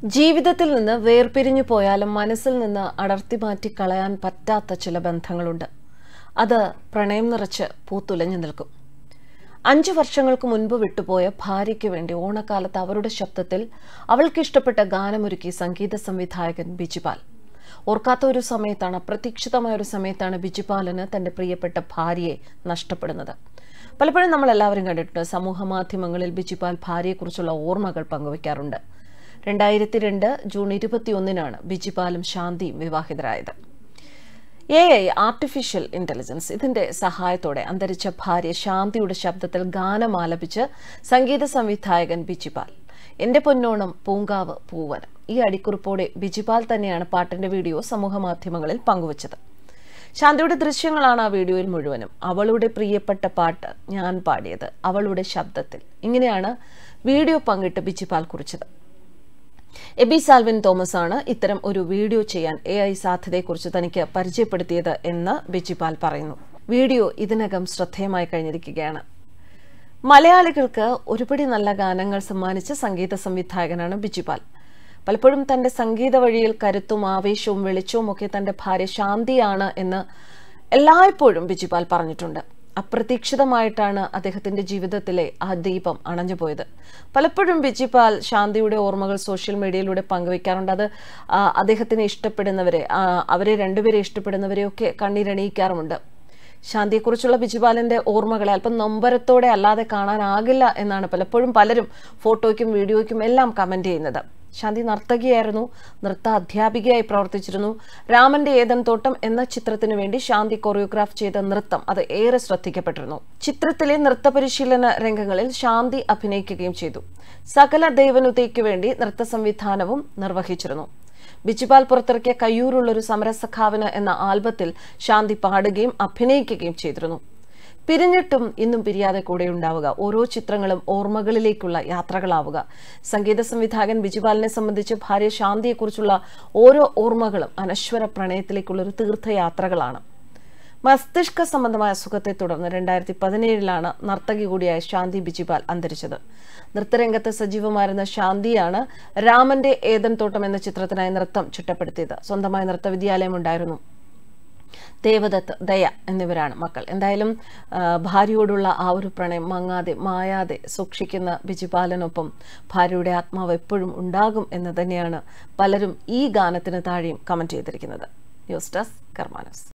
ജീവിതത്തിൽ നിന്ന് വേർപിരിഞ്ഞു പോയാലും മനസ്സിൽ നിന്ന് അടർത്തി മാറ്റി കളയാൻ പറ്റാത്ത ചില ബന്ധങ്ങളുണ്ട് അത് പ്രണയം നിറച്ച് പൂത്തുലഞ്ഞു നിൽക്കും അഞ്ചു വർഷങ്ങൾക്ക് മുൻപ് വിട്ടുപോയ ഭാര്യയ്ക്ക് വേണ്ടി ഓണക്കാലത്ത് അവരുടെ ശബ്ദത്തിൽ അവൾക്ക് ഇഷ്ടപ്പെട്ട ഗാനമൊരുക്കി സംഗീത സംവിധായകൻ ബിജിപാൽ ഓർക്കാത്ത ഒരു സമയത്താണ് അപ്രതീക്ഷിതമായ ഒരു സമയത്താണ് ബിജിപാലിന് തന്റെ പ്രിയപ്പെട്ട ഭാര്യയെ നഷ്ടപ്പെടുന്നത് പലപ്പോഴും നമ്മൾ എല്ലാവരും കണ്ടിട്ടുണ്ട് സമൂഹ മാധ്യമങ്ങളിൽ ബിജിപാൽ ഭാര്യയെക്കുറിച്ചുള്ള ഓർമ്മകൾ പങ്കുവയ്ക്കാറുണ്ട് രണ്ടായിരത്തി രണ്ട് ജൂൺ ഇരുപത്തിയൊന്നിനാണ് ബിജിപാലും ശാന്തിയും വിവാഹിതരായത് എ ഐ ആർട്ടിഫിഷ്യൽ ഇന്റലിജൻസ് ഇതിന്റെ സഹായത്തോടെ അന്തരിച്ച ഭാര്യ ശാന്തിയുടെ ശബ്ദത്തിൽ ഗാനം ആലപിച്ച് സംഗീത സംവിധായകൻ ബിജിപാൽ എന്റെ പൊന്നോണം പൂങ്കാവ് പൂവനം ഈ അടിക്കുറിപ്പോടെ ബിജിപാൽ തന്നെയാണ് പാട്ടിന്റെ വീഡിയോ സമൂഹ മാധ്യമങ്ങളിൽ പങ്കുവച്ചത് ശാന്തിയുടെ ദൃശ്യങ്ങളാണ് ആ വീഡിയോയിൽ മുഴുവനും അവളുടെ പ്രിയപ്പെട്ട പാട്ട് ഞാൻ പാടിയത് അവളുടെ ശബ്ദത്തിൽ ഇങ്ങനെയാണ് വീഡിയോ പങ്കിട്ട് ബിജിപാൽ കുറിച്ചത് എബി സാൽവിൻ തോമസ് ആണ് ഇത്തരം ഒരു വീഡിയോ ചെയ്യാൻ എ ഐ സാധ്യതയെക്കുറിച്ച് തനിക്ക് പരിചയപ്പെടുത്തിയത് എന്ന് ബിജിപാൽ പറയുന്നു വീഡിയോ ഇതിനകം ശ്രദ്ധേയമായി കഴിഞ്ഞിരിക്കുകയാണ് മലയാളികൾക്ക് ഒരുപടി നല്ല ഗാനങ്ങൾ സമ്മാനിച്ച സംഗീത സംവിധായകനാണ് ബിജിപാൽ പലപ്പോഴും തന്റെ സംഗീത വഴിയിൽ കരുത്തും ആവേശവും വെളിച്ചവും ഒക്കെ തന്റെ ഭാര്യ ശാന്തിയാണ് എന്ന് എല്ലായ്പ്പോഴും ബിജിപാൽ പറഞ്ഞിട്ടുണ്ട് അപ്രതീക്ഷിതമായിട്ടാണ് അദ്ദേഹത്തിന്റെ ജീവിതത്തിലെ ആ ദീപം അണഞ്ഞുപോയത് പലപ്പോഴും ബിജിപാൽ ശാന്തിയുടെ ഓർമ്മകൾ സോഷ്യൽ മീഡിയയിലൂടെ പങ്കുവയ്ക്കാറുണ്ട് അത് ആ, അദ്ദേഹത്തിനെ ഇഷ്ടപ്പെടുന്നവരെ ആ, അവരെ രണ്ടുപേരെ ഇഷ്ടപ്പെടുന്നവരെയൊക്കെ കണ്ണീരണിയിക്കാറുമുണ്ട് ശാന്തിയെക്കുറിച്ചുള്ള ബിജിപാലിന്റെ ഓർമ്മകളെ അല്പം നൊമ്പരത്തോടെ അല്ലാതെ കാണാനാകില്ല എന്നാണ് പലപ്പോഴും പലരും ഫോട്ടോയ്ക്കും വീഡിയോയ്ക്കും എല്ലാം കമന്റ് ചെയ്യുന്നത് ശാന്തി നർത്തകിയായിരുന്നു നൃത്ത അധ്യാപികയായി പ്രവർത്തിച്ചിരുന്നു രാമന്റെ ഏതൻ തോട്ടം എന്ന ചിത്രത്തിനു വേണ്ടി ശാന്തി കൊറിയോഗ്രാഫ് ചെയ്ത നൃത്തം അത് ഏറെ ശ്രദ്ധിക്കപ്പെട്ടിരുന്നു ചിത്രത്തിലെ നൃത്ത പരിശീലന രംഗങ്ങളിൽ ശാന്തി അഭിനയിക്കുകയും ചെയ്തു സകല ദേവനുതയ്ക്ക് വേണ്ടി നൃത്ത സംവിധാനവും നിർവഹിച്ചിരുന്നു ബിജിപാൽ പുറത്തിറക്കിയ കയ്യൂരുള്ളൊരു സമരസഖാവിന് എന്ന ആൽബത്തിൽ ശാന്തി പാടുകയും അഭിനയിക്കുകയും ചെയ്തിരുന്നു പിരിഞ്ഞിട്ടും ഇന്നും പിരിയാതെ കൂടെ ഉണ്ടാവുക ഓരോ ചിത്രങ്ങളും ഓർമ്മകളിലേക്കുള്ള യാത്രകളാവുക സംഗീത സംവിധായകൻ ബിജിപാലിനെ സംബന്ധിച്ച് ഭാര്യ ശാന്തിയെക്കുറിച്ചുള്ള ഓരോ ഓർമ്മകളും അനശ്വര പ്രണയത്തിലേക്കുള്ള ഒരു തീർത്ഥയാത്രകളാണ് മസ്തിഷ്ക സംബന്ധമായ അസുഖത്തെ തുടർന്ന് രണ്ടായിരത്തി പതിനേഴിലാണ് നർത്തകി കൂടിയായ ശാന്തി ബിജിപാൽ അന്തരിച്ചത് നൃത്തരംഗത്ത് സജീവമായിരുന്ന ശാന്തിയാണ് രാമന്റെ ഏതൻ തോട്ടം എന്ന ചിത്രത്തിനായി നൃത്തം ചിട്ടപ്പെടുത്തിയത് സ്വന്തമായ നൃത്ത വിദ്യാലയം ഉണ്ടായിരുന്നു ദേവദത്ത് ദയ എന്നിവരാണ് മക്കൾ എന്തായാലും ആ, ഭാര്യയോടുള്ള ആ ഒരു പ്രണയം മങ്ങാതെ മായാതെ സൂക്ഷിക്കുന്ന ബിജിപാലനൊപ്പം ഭാര്യയുടെ ആത്മാവ് എപ്പോഴും ഉണ്ടാകും എന്ന് തന്നെയാണ് പലരും ഈ ഗാനത്തിന് താഴെയും കമന്റ് ചെയ്തിരിക്കുന്നത് ന്യൂസ് ഡെസ്ക് കർമാനസ്